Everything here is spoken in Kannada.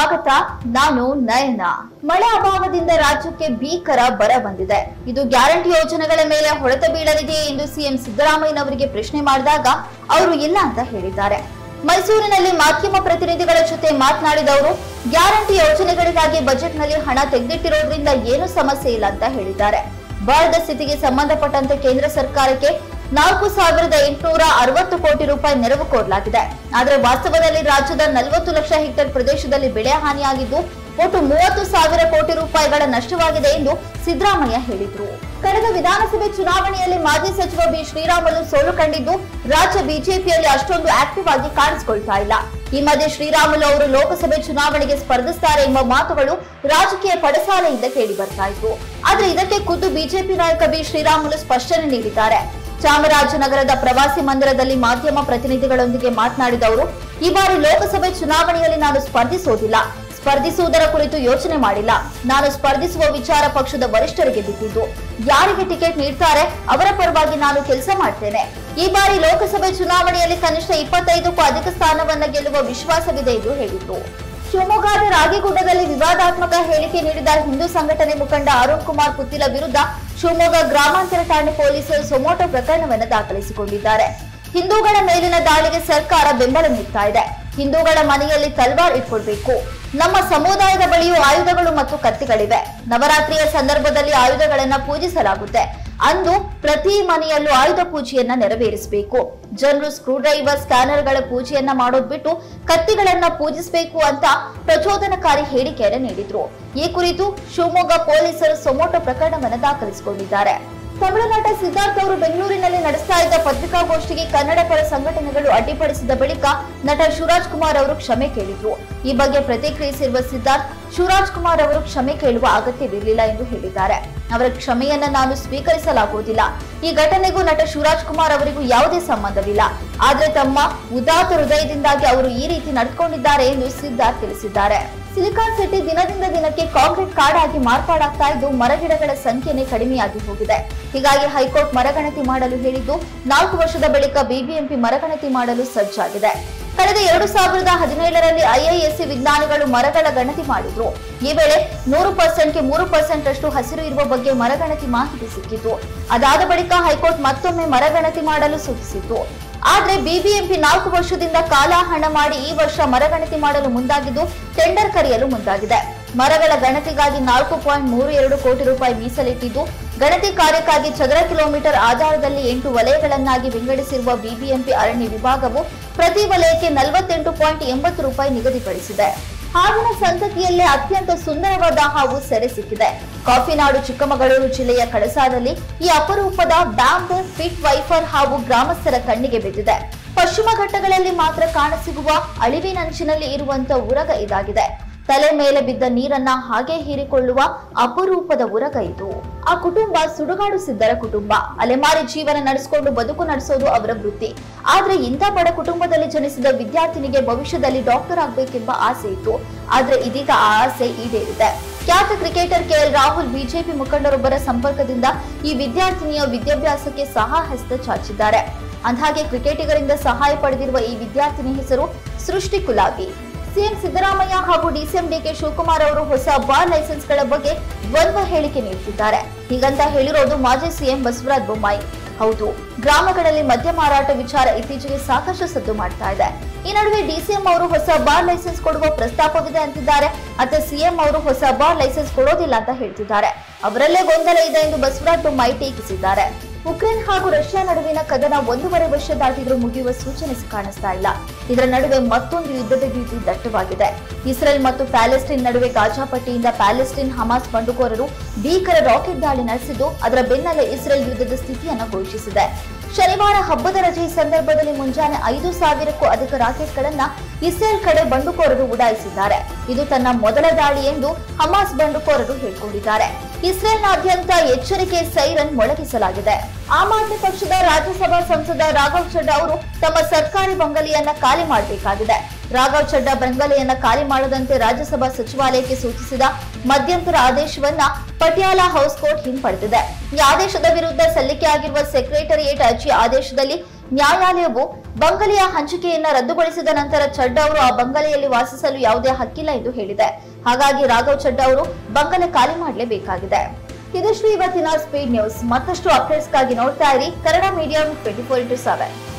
ಸ್ವಾಗತ ನಾನು ನಯನ ಮಳೆ ಅಭಾವದಿಂದ ರಾಜ್ಯಕ್ಕೆ ಭೀಕರ ಬರ ಬಂದಿದೆ ಇದು ಗ್ಯಾರಂಟಿ ಯೋಜನೆಗಳ ಮೇಲೆ ಹೊಡೆತ ಬೀಳಲಿದೆ ಎಂದು ಸಿಎಂ ಸಿದ್ದರಾಮಯ್ಯನವರಿಗೆ ಪ್ರಶ್ನೆ ಮಾಡಿದಾಗ ಅವರು ಇಲ್ಲ ಅಂತ ಹೇಳಿದ್ದಾರೆ ಮೈಸೂರಿನಲ್ಲಿ ಮಾಧ್ಯಮ ಪ್ರತಿನಿಧಿಗಳ ಜೊತೆ ಮಾತನಾಡಿದ ಅವರು ಗ್ಯಾರಂಟಿ ಯೋಜನೆಗಳಿಗಾಗಿ ಬಜೆಟ್ನಲ್ಲಿ ಹಣ ತೆಗೆದಿಟ್ಟಿರೋದ್ರಿಂದ ಏನೂ ಸಮಸ್ಯೆ ಇಲ್ಲ ಅಂತ ಹೇಳಿದ್ದಾರೆ ಬರದ ಸ್ಥಿತಿಗೆ ಸಂಬಂಧಪಟ್ಟಂತೆ ಕೇಂದ್ರ ಸರ್ಕಾರಕ್ಕೆ ನಾಲ್ಕು ಸಾವಿರದ ಎಂಟುನೂರ ಅರವತ್ತು ಕೋಟಿ ರೂಪಾಯಿ ನೆರವು ಕೋರಲಾಗಿದೆ ಆದರೆ ವಾಸ್ತವದಲ್ಲಿ ರಾಜ್ಯದ ನಲವತ್ತು ಲಕ್ಷ ಹೆಕ್ಟೇರ್ ಪ್ರದೇಶದಲ್ಲಿ ಬೆಳೆ ಹಾನಿಯಾಗಿದ್ದು ಒಟ್ಟು ಮೂವತ್ತು ಸಾವಿರ ಕೋಟಿ ರೂಪಾಯಿಗಳ ನಷ್ಟವಾಗಿದೆ ಎಂದು ಸಿದ್ದರಾಮಯ್ಯ ಹೇಳಿದ್ರು ಕಳೆದ ವಿಧಾನಸಭೆ ಚುನಾವಣೆಯಲ್ಲಿ ಮಾಜಿ ಸಚಿವ ಬಿ ಶ್ರೀರಾಮುಲು ಸೋಲು ಕಂಡಿದ್ದು ರಾಜ್ಯ ಬಿಜೆಪಿಯಲ್ಲಿ ಅಷ್ಟೊಂದು ಆಕ್ಟಿವ್ ಆಗಿ ಕಾಣಿಸಿಕೊಳ್ತಾ ಇಲ್ಲ ಈ ಮಧ್ಯೆ ಶ್ರೀರಾಮುಲು ಅವರು ಲೋಕಸಭೆ ಚುನಾವಣೆಗೆ ಸ್ಪರ್ಧಿಸುತ್ತಾರೆ ಎಂಬ ಮಾತುಗಳು ರಾಜಕೀಯ ಪಡಸಾಲೆಯಿಂದ ಕೇಳಿ ಬರ್ತಾ ಇತ್ತು ಆದ್ರೆ ಇದಕ್ಕೆ ಖುದ್ದು ಬಿಜೆಪಿ ನಾಯಕ ಬಿ ಶ್ರೀರಾಮುಲು ಸ್ಪಷ್ಟನೆ ನೀಡಿದ್ದಾರೆ ಚಾಮರಾಜನಗರದ ಪ್ರವಾಸಿ ಮಂದಿರದಲ್ಲಿ ಮಾಧ್ಯಮ ಪ್ರತಿನಿಧಿಗಳೊಂದಿಗೆ ಮಾತನಾಡಿದ ಅವರು ಈ ಬಾರಿ ಲೋಕಸಭೆ ಚುನಾವಣೆಯಲ್ಲಿ ನಾನು ಸ್ಪರ್ಧಿಸೋದಿಲ್ಲ ಸ್ಪರ್ಧಿಸುವುದರ ಕುರಿತು ಯೋಚನೆ ಮಾಡಿಲ್ಲ ನಾನು ಸ್ಪರ್ಧಿಸುವ ವಿಚಾರ ಪಕ್ಷದ ವರಿಷ್ಠರಿಗೆ ಬಿಟ್ಟಿದ್ದು ಯಾರಿಗೆ ಟಿಕೆಟ್ ನೀಡ್ತಾರೆ ಅವರ ಪರವಾಗಿ ನಾನು ಕೆಲಸ ಮಾಡ್ತೇನೆ ಈ ಬಾರಿ ಲೋಕಸಭೆ ಚುನಾವಣೆಯಲ್ಲಿ ಕನಿಷ್ಠ ಇಪ್ಪತ್ತೈದಕ್ಕೂ ಅಧಿಕ ಸ್ಥಾನವನ್ನ ಗೆಲ್ಲುವ ವಿಶ್ವಾಸವಿದೆ ಎಂದು ಹೇಳಿದ್ರು ಶಿವಮೊಗ್ಗದ ರಾಗಿಗುಡ್ಡದಲ್ಲಿ ವಿವಾದಾತ್ಮಕ ಹೇಳಿಕೆ ನೀಡಿದ ಹಿಂದೂ ಸಂಘಟನೆ ಮುಖಂಡ ಅರುಣ್ ಕುಮಾರ್ ಪುತ್ತಿಲ ವಿರುದ್ಧ ಶಿವಮೊಗ್ಗ ಗ್ರಾಮಾಂತರ ಠಾಣೆ ಪೊಲೀಸರು ಸೊಮೋಟೋ ಪ್ರಕರಣವನ್ನು ದಾಖಲಿಸಿಕೊಂಡಿದ್ದಾರೆ ಹಿಂದೂಗಳ ಮೇಲಿನ ದಾಳಿಗೆ ಸರ್ಕಾರ ಬೆಂಬಲ ನೀಡ್ತಾ ಇದೆ ಹಿಂದೂಗಳ ಮನೆಯಲ್ಲಿ ತಲ್ವಾರ್ ಇಟ್ಕೊಳ್ಬೇಕು ನಮ್ಮ ಸಮುದಾಯದ ಬಳಿಯೂ ಆಯುಧಗಳು ಮತ್ತು ಕತ್ತಿಗಳಿವೆ ನವರಾತ್ರಿಯ ಸಂದರ್ಭದಲ್ಲಿ ಆಯುಧಗಳನ್ನ ಪೂಜಿಸಲಾಗುತ್ತೆ ಅಂದು ಪ್ರತಿ ಮನೆಯಲ್ಲೂ ಆಯುಧ ಪೂಜೆಯನ್ನ ನೆರವೇರಿಸಬೇಕು ಜನರು ಸ್ಕ್ರೂ ಡ್ರೈವರ್ ಸ್ಕ್ಯಾನರ್ಗಳ ಪೂಜೆಯನ್ನ ಮಾಡೋದ್ ಬಿಟ್ಟು ಕತ್ತಿಗಳನ್ನ ಪೂಜಿಸಬೇಕು ಅಂತ ಪ್ರಚೋದನಕಾರಿ ಹೇಳಿಕೆಯನ್ನು ನೀಡಿದ್ರು ಈ ಕುರಿತು ಶಿವಮೊಗ್ಗ ಪೊಲೀಸರು ಸೊಮೋಟೋ ಪ್ರಕರಣವನ್ನು ದಾಖಲಿಸಿಕೊಂಡಿದ್ದಾರೆ ತಮಿಳುನಾಟ ಸಿದ್ಧಾರ್ಥ್ ಅವರು ಬೆಂಗಳೂರಿನಲ್ಲಿ ನಡೆಸ್ತಾ ಇದ್ದ ಪತ್ರಿಕಾಗೋಷ್ಠಿಗೆ ಕನ್ನಡ ಪರ ಸಂಘಟನೆಗಳು ಅಡ್ಡಿಪಡಿಸಿದ ಬಳಿಕ ನಟ ಶಿವರಾಜ್ ಕುಮಾರ್ ಅವರು ಕ್ಷಮೆ ಕೇಳಿದ್ರು ಈ ಬಗ್ಗೆ ಪ್ರತಿಕ್ರಿಯಿಸಿರುವ ಸಿದ್ಧಾರ್ಥ್ ಶಿವರಾಜ್ ಕುಮಾರ್ ಅವರು ಕ್ಷಮೆ ಕೇಳುವ ಅಗತ್ಯವಿರಲಿಲ್ಲ ಎಂದು ಹೇಳಿದ್ದಾರೆ ಅವರ ಕ್ಷಮೆಯನ್ನ ನಾನು ಸ್ವೀಕರಿಸಲಾಗುವುದಿಲ್ಲ ಈ ಘಟನೆಗೂ ನಟ ಶಿವರಾಜ್ ಕುಮಾರ್ ಅವರಿಗೂ ಯಾವುದೇ ಸಂಬಂಧವಿಲ್ಲ ಆದ್ರೆ ತಮ್ಮ ಉದಾತ್ತ ಹೃದಯದಿಂದಾಗಿ ಅವರು ಈ ರೀತಿ ನಡೆದುಕೊಂಡಿದ್ದಾರೆ ಎಂದು ಸಿದ್ಧಾರ್ಥ್ ತಿಳಿಸಿದ್ದಾರೆ ಸಿಲಿಕಾನ್ ಸಿಟಿ ದಿನದಿಂದ ದಿನಕ್ಕೆ ಕಾಂಕ್ರೀಟ್ ಕಾಡಾಗಿ ಮಾರ್ಪಾಡಾಗ್ತಾ ಇದ್ದು ಮರಗಿಡಗಳ ಸಂಖ್ಯೆನೇ ಕಡಿಮೆಯಾಗಿ ಹೋಗಿದೆ ಹೀಗಾಗಿ ಹೈಕೋರ್ಟ್ ಮರಗಣತಿ ಮಾಡಲು ಹೇಳಿದ್ದು ನಾಲ್ಕು ವರ್ಷದ ಬಳಿಕ ಬಿಬಿಎಂಪಿ ಮರಗಣತಿ ಮಾಡಲು ಸಜ್ಜಾಗಿದೆ ಕಳೆದ ಎರಡು ಸಾವಿರದ ಹದಿನೇಳರಲ್ಲಿ ಐಐಎಸ್ಸಿ ವಿಜ್ಞಾನಿಗಳು ಮರಗಳ ಗಣತಿ ಮಾಡಿದ್ರು ಈ ವೇಳೆ ನೂರು ಪರ್ಸೆಂಟ್ಗೆ ಮೂರು ಪರ್ಸೆಂಟ್ ಅಷ್ಟು ಹಸಿರು ಇರುವ ಬಗ್ಗೆ ಮರಗಣತಿ ಮಾಹಿತಿ ಸಿಕ್ಕಿತು ಅದಾದ ಬಳಿಕ ಹೈಕೋರ್ಟ್ ಮತ್ತೊಮ್ಮೆ ಮರಗಣತಿ ಮಾಡಲು ಸೂಚಿಸಿತ್ತು ಆದ್ರೆ ಬಿಬಿಎಂಪಿ ನಾಲ್ಕು ವರ್ಷದಿಂದ ಕಾಲ ಹಣ ಮಾಡಿ ಈ ವರ್ಷ ಮರಗಣತಿ ಮಾಡಲು ಮುಂದಾಗಿದ್ದು ಟೆಂಡರ್ ಕರೆಯಲು ಮುಂದಾಗಿದೆ ಮರಗಳ ಗಣತಿಗಾಗಿ ನಾಲ್ಕು ಪಾಯಿಂಟ್ ಮೂರು ಎರಡು ಕೋಟಿ ರೂಪಾಯಿ ಮೀಸಲಿಟ್ಟಿದ್ದು ಗಣತಿ ಕಾರ್ಯಕ್ಕಾಗಿ ಚದರ ಕಿಲೋಮೀಟರ್ ಆಧಾರದಲ್ಲಿ ಎಂಟು ವಲಯಗಳನ್ನಾಗಿ ವಿಂಗಡಿಸಿರುವ ಬಿಬಿಎಂಪಿ ಅರಣ್ಯ ವಿಭಾಗವು ಪ್ರತಿ ವಲಯಕ್ಕೆ ನಲವತ್ತೆಂಟು ಪಾಯಿಂಟ್ ಎಂಬತ್ತು ರೂಪಾಯಿ ನಿಗದಿಪಡಿಸಿದೆ ಹಾವಿನ ಸಂತತಿಯಲ್ಲೇ ಅತ್ಯಂತ ಸುಂದರವಾದ ಹಾವು ಸೆರೆ ಸಿಕ್ಕಿದೆ ಕಾಫಿನಾಡು ಚಿಕ್ಕಮಗಳೂರು ಜಿಲ್ಲೆಯ ಕಳಸಾದಲ್ಲಿ ಈ ಅಪರೂಪದ ಬ್ಯಾಂಬ್ ಫಿಟ್ ವೈಫರ್ ಹಾವು ಗ್ರಾಮಸ್ಥರ ಕಣ್ಣಿಗೆ ಬಿದ್ದಿದೆ ಪಶ್ಚಿಮ ಘಟ್ಟಗಳಲ್ಲಿ ಮಾತ್ರ ಕಾಣಸಿಗುವ ಅಳಿವಿನಂಚಿನಲ್ಲಿ ಇರುವಂತ ಉರಗ ಇದಾಗಿದೆ ತಲೆ ಮೇಲೆ ಬಿದ್ದ ನೀರನ್ನ ಹಾಗೆ ಹೀರಿಕೊಳ್ಳುವ ಅಪರೂಪದ ಉರಗ ಇದು ಆ ಕುಟುಂಬ ಸುಡುಗಾಡು ಸಿದ್ದರ ಕುಟುಂಬ ಅಲೆಮಾರಿ ಜೀವನ ನಡೆಸಿಕೊಂಡು ಬದುಕು ನಡೆಸೋದು ಅವರ ವೃತ್ತಿ ಆದ್ರೆ ಇಂಥ ಬಡ ಕುಟುಂಬದಲ್ಲಿ ಜನಿಸಿದ ವಿದ್ಯಾರ್ಥಿನಿಗೆ ಭವಿಷ್ಯದಲ್ಲಿ ಡಾಕ್ಟರ್ ಆಗ್ಬೇಕೆಂಬ ಆಸೆ ಇತ್ತು ಆದ್ರೆ ಇದೀಗ ಆ ಆಸೆ ಈಡೇರಿದೆ ಖ್ಯಾತ ಕ್ರಿಕೆಟರ್ ಕೆಎಲ್ ರಾಹುಲ್ ಬಿಜೆಪಿ ಮುಖಂಡರೊಬ್ಬರ ಸಂಪರ್ಕದಿಂದ ಈ ವಿದ್ಯಾರ್ಥಿನಿಯ ವಿದ್ಯಾಭ್ಯಾಸಕ್ಕೆ ಸಹ ಹಸ್ತ ಚಾಚಿದ್ದಾರೆ ಅಂದ್ಹಾಗೆ ಕ್ರಿಕೆಟಿಗರಿಂದ ಸಹಾಯ ಪಡೆದಿರುವ ಈ ವಿದ್ಯಾರ್ಥಿನಿ ಹೆಸರು ಸೃಷ್ಟಿ ಕುಲಾಬಿ ಸಿಎಂ ಸಿದ್ದರಾಮಯ್ಯ ಹಾಗೂ ಡಿಸಿಎಂ ಡಿಕೆ ಶಿವಕುಮಾರ್ ಅವರು ಹೊಸ ಬಾರ್ ಲೈಸೆನ್ಸ್ಗಳ ಬಗ್ಗೆ ದ್ವಂದ್ವ ಹೇಳಿಕೆ ನೀಡುತ್ತಿದ್ದಾರೆ ಹೀಗಂತ ಹೇಳಿರೋದು ಮಾಜಿ ಸಿಎಂ ಬಸವರಾಜ ಬೊಮ್ಮಾಯಿ ಹೌದು ಗ್ರಾಮಗಳಲ್ಲಿ ಮದ್ಯ ಮಾರಾಟ ವಿಚಾರ ಇತ್ತೀಚೆಗೆ ಸಾಕಷ್ಟು ಸದ್ದು ಮಾಡ್ತಾ ಇದೆ ಈ ನಡುವೆ ಡಿಸಿಎಂ ಅವರು ಹೊಸ ಬಾರ್ ಲೈಸೆನ್ಸ್ ಕೊಡುವ ಪ್ರಸ್ತಾಪವಿದೆ ಅಂತಿದ್ದಾರೆ ಮತ್ತೆ ಸಿಎಂ ಅವರು ಹೊಸ ಬಾರ್ ಲೈಸೆನ್ಸ್ ಕೊಡೋದಿಲ್ಲ ಅಂತ ಹೇಳ್ತಿದ್ದಾರೆ ಅವರಲ್ಲೇ ಗೊಂದಲ ಇದೆ ಎಂದು ಬಸವರಾಜ ಬೊಮ್ಮಾಯಿ ಟೀಕಿಸಿದ್ದಾರೆ ಉಕ್ರೇನ್ ಹಾಗೂ ರಷ್ಯಾ ನಡುವಿನ ಕದನ ಒಂದೂವರೆ ವರ್ಷ ದಾಟಿದ್ರೂ ಮುಗಿಯುವ ಸೂಚನೆ ಕಾಣಿಸ್ತಾ ಇಲ್ಲ ಇದರ ನಡುವೆ ಮತ್ತೊಂದು ಯುದ್ಧದ ಭೀತಿ ದಟ್ಟವಾಗಿದೆ ಇಸ್ರೇಲ್ ಮತ್ತು ಪ್ಯಾಲೆಸ್ಟೈನ್ ನಡುವೆ ಗಾಜಾ ಪಟ್ಟಿಯಿಂದ ಪ್ಯಾಲೆಸ್ಟೈನ್ ಹಮಾಸ್ ಬಂಡುಕೋರರು ಭೀಕರ ರಾಕೆಟ್ ದಾಳಿ ನಡೆಸಿದ್ದು ಅದರ ಬೆನ್ನಲ್ಲೇ ಇಸ್ರೇಲ್ ಯುದ್ಧದ ಸ್ಥಿತಿಯನ್ನು ಘೋಷಿಸಿದೆ ಶನಿವಾರ ಹಬ್ಬದ ರಜೆ ಸಂದರ್ಭದಲ್ಲಿ ಮುಂಜಾನೆ ಐದು ಸಾವಿರಕ್ಕೂ ಅಧಿಕ ರಾಕೆಟ್ಗಳನ್ನ ಇಸ್ರೇಲ್ ಕಡೆ ಬಂಡುಕೋರರು ಉಡಾಯಿಸಿದ್ದಾರೆ ಇದು ತನ್ನ ಮೊದಲ ದಾಳಿ ಎಂದು ಹಮಾಸ್ ಬಂಡುಕೋರರು ಹೇಳಿಕೊಂಡಿದ್ದಾರೆ ಇಸ್ರೇಲ್ನಾದ್ಯಂತ ಎಚ್ಚರಿಕೆ ಸೈರನ್ ಮೊಳಗಿಸಲಾಗಿದೆ ಆಮ್ ಆದ್ಮಿ ಪಕ್ಷದ ರಾಜ್ಯಸಭಾ ಸಂಸದ ರಾಘವ್ ಚಡ್ಡಾ ಅವರು ತಮ್ಮ ಸರ್ಕಾರಿ ಬಂಗಲೆಯನ್ನ ಖಾಲಿ ಮಾಡಬೇಕಾಗಿದೆ ರಾಘವ್ ಚಡ್ಡಾ ಬಂಗಲೆಯನ್ನ ಖಾಲಿ ಮಾಡದಂತೆ ರಾಜ್ಯಸಭಾ ಸಚಿವಾಲಯಕ್ಕೆ ಸೂಚಿಸಿದ ಮಧ್ಯಂತರ ಆದೇಶವನ್ನ ಪಟಿಯಾಲ ಹೌಸ್ ಕೋರ್ಟ್ ಹಿಂಪಡೆದಿದೆ ಈ ಆದೇಶದ ವಿರುದ್ಧ ಸಲ್ಲಿಕೆಯಾಗಿರುವ ಸೆಕ್ರೆಟರಿಯೇಟ್ ಅರ್ಜಿ ಆದೇಶದಲ್ಲಿ ನ್ಯಾಯಾಲಯವು ಬಂಗಲೆಯ ಹಂಚಿಕೆಯನ್ನ ರದ್ದುಗೊಳಿಸಿದ ನಂತರ ಚಡ್ಡ ಅವರು ಆ ಬಂಗಲೆಯಲ್ಲಿ ವಾಸಿಸಲು ಯಾವುದೇ ಹಕ್ಕಿಲ್ಲ ಎಂದು ಹೇಳಿದೆ ಹಾಗಾಗಿ ರಾಘವ್ ಚಡ್ಡ ಅವರು ಬಂಗಲೆ ಖಾಲಿ ಮಾಡಲೇಬೇಕಾಗಿದೆ ಇದಿಷ್ಟು ಇವತ್ತಿನ ಸ್ಪೀಡ್ ನ್ಯೂಸ್ ಮತ್ತಷ್ಟು ಅಪ್ಡೇಟ್ಸ್ಗಾಗಿ ನೋಡ್ತಾ ಇರಿ Kannada medium twenty four into seven